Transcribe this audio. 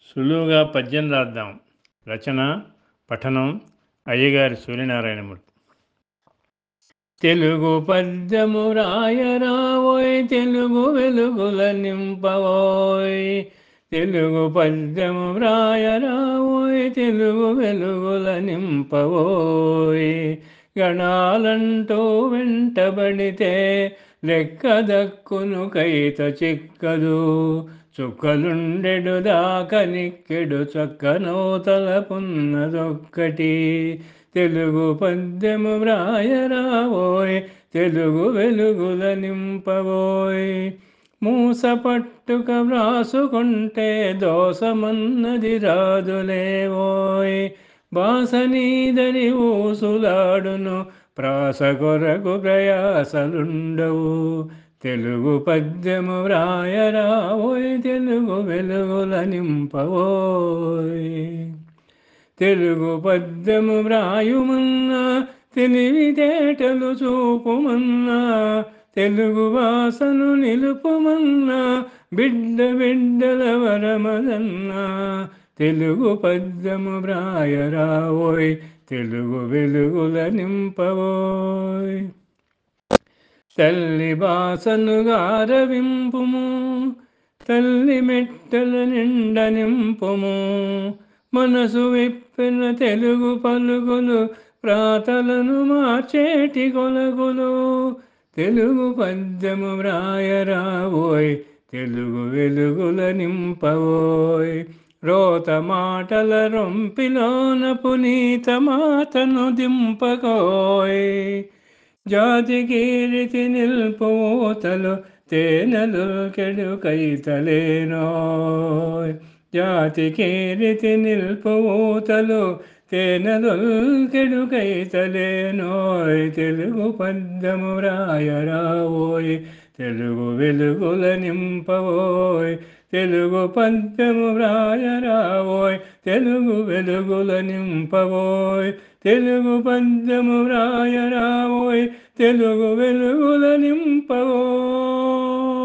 సులువుగా పద్యం రాద్దాం రచన పఠనం అయ్యగారి సూర్యనారాయణమూర్తి తెలుగు పద్యము రాయరావోయ్ తెలుగు వెలుగుల నింపవోయ్ తెలుగు పద్యము రాయరావోయ్ తెలుగు వెలుగుల నింపవోయ్ గణాలంటూ వెంటబడితే లెక్క దక్కును కైత చిక్కదు చుక్కలుండెడు దాకనిక్కెడు చక్కనోతల పున్నదొక్కటి తెలుగు పద్యము వ్రాయరావోయ్ తెలుగు వెలుగుల నింపవోయ్ మూస పట్టుక వ్రాసుకుంటే దోసమన్నది రాదులేవోయ్ బాసనీదని ఊసులాడును ప్రాస కొరకు ప్రయాసలుండవు తెలుగు పద్యము వ్రాయరావోయ్ తెలుగు వెలుగుల నింపవోయ్ తెలుగు పద్యము వ్రాయుమన్నా తెలివితేటలు చూపుమన్నా తెలుగు వాసను నిలుపుమన్నా బిడ్డ బిడ్డల వరమదన్నా తెలుగు పద్యము వ్రాయరావోయ్ తెలుగు వెలుగుల నింపవోయ్ తల్లి బాసను గారవింపుము తల్లి మెట్టల నిండ నింపుము మనసు విప్పిన తెలుగు పలుకులు ప్రాతలను మార్చేటి కొలగులు తెలుగు పద్యము వ్రాయరావోయ్ తెలుగు వెలుగుల నింపవోయ్ రోత మాటల రొంపిలోన పునీత మాతను దింపకోయ్ జాతి కీరితి నిల్పోతలు తేనెలు కెడు కైతలేనోయ్ జాతి కీరితి నిల్పోతలు తేనెలు కెడు కైతలేనోయ్ తెలుగు పద్యము రాయరావోయ్ తెలుగు వెలుగుల నింపవోయ్ తెలుగు పద్యము వ్రాయరావోయ్ తెలుగు వెలుగుల నింపవోయ్ తెలుగు పద్యము వ్రాయరావోయ్ తెలుగు వెలుగుల నింపవోయ్